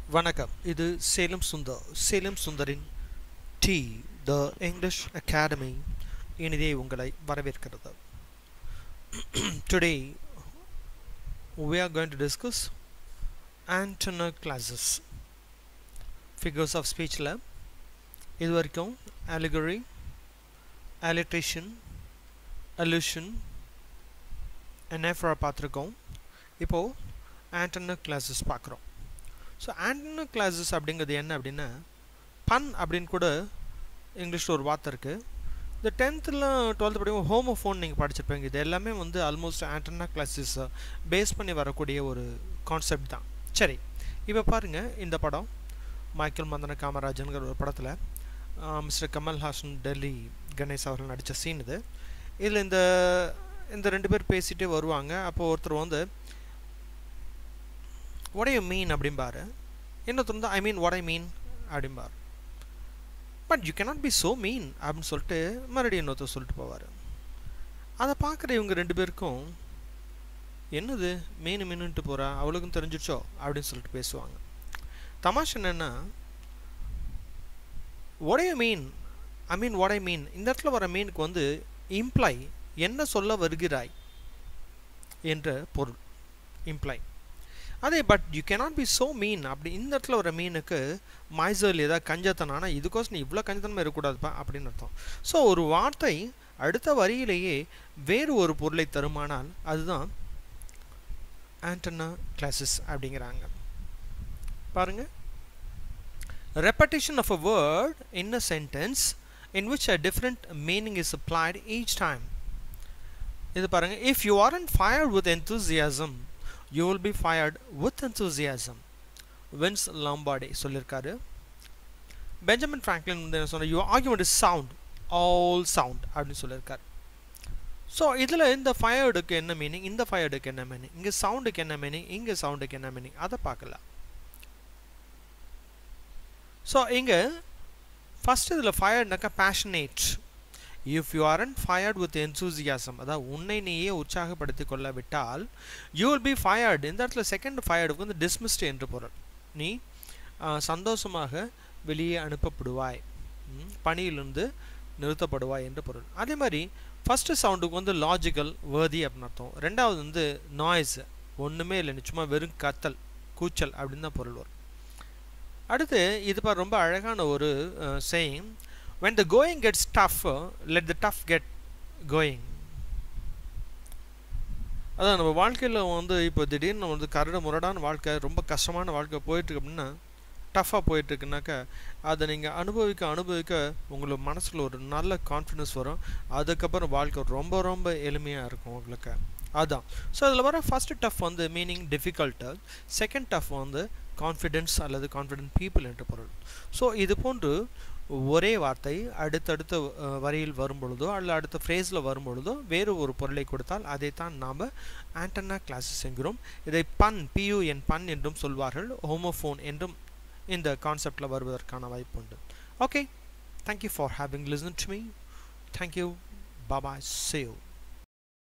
வணக்கம் இது சேலம் சுந்தர் சேலம் சுந்தரின் டி த இங்கிலீஷ் அகாடமி இனிதே உங்களை வரவேற்கிறது today we are going to discuss antenna classes figures of speechல இது வரைக்கும் allegory alliteration allusion anaphora பார்த்துருக்கோம் இப்போது ஆண்டனா கிளாஸஸ் பார்க்குறோம் ஸோ ஆண்டனா கிளாஸஸ் அப்படிங்கிறது என்ன அப்படின்னா பன் அப்படின்னு கூட இங்கிலீஷில் ஒரு வார்த்தை இருக்குது இந்த டென்த்தில் டுவெல்த்து படிக்கும் ஹோமோஃபோன் நீங்கள் படிச்சிருப்பீங்க இது எல்லாமே வந்து ஆல்மோஸ்ட் ஆண்டனா கிளாஸஸ் பேஸ் பண்ணி வரக்கூடிய ஒரு கான்செப்ட் தான் சரி இப்போ பாருங்கள் இந்த படம் மைக்கேல் மந்தன காமராஜனுங்கிற ஒரு படத்தில் மிஸ்டர் கமல்ஹாசன் டெல்லி கணேஷ் அவர்கள் நடித்த சீன் இது இதில் இந்த இந்த ரெண்டு பேர் பேசிகிட்டே வருவாங்க அப்போ ஒருத்தர் வந்து what do you மீன் அப்படிம்பாரு இன்னொருத்தர் வந்து ஐ மீன் what ஐ மீன் அப்படிம்பார் but you cannot be so mean அப்படின்னு சொல்லிட்டு மறுபடியும் இன்னொருத்தர் சொல்லிட்டு போவார் அதை பார்க்குற இவங்க ரெண்டு பேருக்கும் என்னது மீன் மீனுன்ட்டு போகிறா அவளுக்கும் தெரிஞ்சிடுச்சோ அப்படின்னு சொல்லிட்டு பேசுவாங்க தமாஷ் என்னென்னா what do you mean I mean what I மீன் இந்த இடத்துல வர மீனுக்கு வந்து இம்ப்ளை என்ன சொல்ல வருகிறாய் என்ற பொருள் இம்ப்ளை அதே but you cannot be so mean அப்படி இந்த இடத்துல வர மீனுக்கு மைசல் ஏதாவது கஞ்சத்தனம் ஆனால் இதுக்கோசம் நீ இவ்வளோ கஞ்சத்தனமாக இருக்கக்கூடாதுப்பா அப்படின்னு அர்த்தம் ஸோ ஒரு வார்த்தை அடுத்த வரியிலேயே வேறு ஒரு பொருளை தருமானால் அதுதான் ஆண்டனா கிளாஸஸ் அப்படிங்கிறாங்க பாருங்க repetition of a word in a sentence in which a different meaning is applied each time இது பாருங்க if you aren't fired with enthusiasm you will be fired with enthusiasm Vince Lombardi சொல்லியிருக்காரு Benjamin Franklin வந்து என்ன சொன்ன you argument is sound all sound அப்படின்னு சொல்லியிருக்காரு so இதில் இந்த ஃபயர்டுக்கு என்ன மீனிங் இந்த ஃபயர்டுக்கு என்ன மீனிங் இங்கே சவுண்டுக்கு என்ன மீனிங் இங்கே சவுண்டுக்கு என்ன மீனிங் அதை பார்க்கலாம் ஸோ இங்கே ஃபஸ்ட் இதில் ஃபயர்ட்னாக்கா passionate if you aren't fired with enthusiasm அதாவது உன்னை நீயே உற்சாகப்படுத்தி கொள்ள விட்டால் யூ வில் பி ஃபயர்டு இந்த இடத்துல செகண்ட் ஃபயர்டுக்கு வந்து டிஸ்மிஸ்ட் என்று பொருள் நீ சந்தோஷமாக வெளியே அனுப்பப்படுவாய் பணியிலிருந்து நிறுத்தப்படுவாய் என்று பொருள் அதே மாதிரி ஃபஸ்ட்டு சவுண்டுக்கு வந்து லாஜிக்கல் வேர்தி அப்படின்னு அர்த்தம் ரெண்டாவது வந்து நாய்ஸ் ஒன்றுமே இல்லை சும்மா வெறும் கத்தல் கூச்சல் அப்படின்னு தான் பொருள் வரும் அடுத்து இது பார் ரொம்ப அழகான ஒரு saying when the going gets tough let the tough get going அதான் நம்ம வாழ்க்கையில் வந்து இப்போ திடீர்னு வந்து கரடு முரடான வாழ்க்கை ரொம்ப கஷ்டமான வாழ்க்கை போயிட்டுருக்கு அப்படின்னா டஃப்பாக போயிட்டுருக்குனாக்கா அதை நீங்கள் அனுபவிக்க அனுபவிக்க உங்களுக்கு மனசில் ஒரு நல்ல கான்ஃபிடன்ஸ் வரும் அதுக்கப்புறம் வாழ்க்கை ரொம்ப ரொம்ப எளிமையாக இருக்கும் உங்களுக்கு அதுதான் ஸோ அதில் வர ஃபஸ்ட்டு டஃப் வந்து மீனிங் டிஃபிகல்ட்டு செகண்ட் டஃப் வந்து கான்ஃபிடென்ஸ் அல்லது கான்ஃபிடென்ட் பீப்புள் என்று பொருள் ஸோ இது போன்று ஒரே வார்த்தை அடுத்தடுத்த வரியில் வரும் பொழுதோ அல்ல அடுத்த ஃப்ரேஸில் வரும் பொழுதோ வேறு ஒரு பொருளை கொடுத்தால் அதைத்தான் நாம் ஆண்டனா கிளாஸஸ் என்கிறோம் இதை பன் பியூஎன் பன் என்றும் சொல்வார்கள் ஹோமோஃபோன் என்றும் இந்த கான்செப்டில் வருவதற்கான வாய்ப்பு உண்டு okay thank you for having listen to me thank you bye bye save